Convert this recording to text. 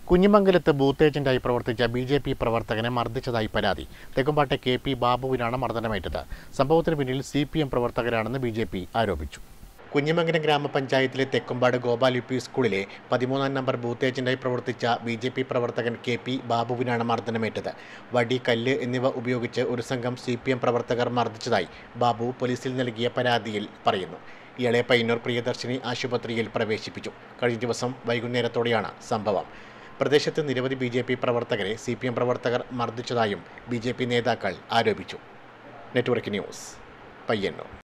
കുഞ്ഞിമംഗലത്ത് booth ഏജന്റായി പ്രവർത്തിച്ച B J P പ്രവർത്തകനെ മർദ്ദിച്ചതായി പരാതി തെക്കുംപാട്ടെ കെ പി ബാബുവിനാണ് മർദ്ദനമേറ്റത് സംഭവത്തിന് പിന്നിൽ സി പി എം പ്രവർത്തകരാണെന്ന് ബി ജെ പി ആരോപിച്ചു കുഞ്ഞിമംഗലം ഗ്രാമപഞ്ചായത്തിലെ തെക്കുംപാട് ഗോപാൽ യു പി സ്കൂളിലെ പതിമൂന്നാം നമ്പർ ബൂത്ത് ഏജന്റായി പ്രവർത്തിച്ച ബി ജെ പി പ്രവർത്തകൻ കെ പി ബാബുവിനാണ് മർദ്ദനമേറ്റത് വടി കല്ല് എന്നിവ ഉപയോഗിച്ച് ഒരു സംഘം സി പി എം പ്രവർത്തകർ മർദ്ദിച്ചതായി ബാബു പോലീസിൽ നൽകിയ പരാതിയിൽ പറയുന്നു ഇയാളെ പയ്യന്നൂർ പ്രിയദർശിനി ആശുപത്രിയിൽ പ്രവേശിപ്പിച്ചു കഴിഞ്ഞ ദിവസം വൈകുന്നേരത്തോടെയാണ് സംഭവം പ്രദേശത്ത് നിരവധി ബി ജെ പി പ്രവർത്തകരെ സി പി എം പ്രവർത്തകർ മർദ്ദിച്ചതായും ബി ജെ പി നേതാക്കൾ ആരോപിച്ചു നെറ്റ്വർക്ക് ന്യൂസ് പയ്യന്നൂർ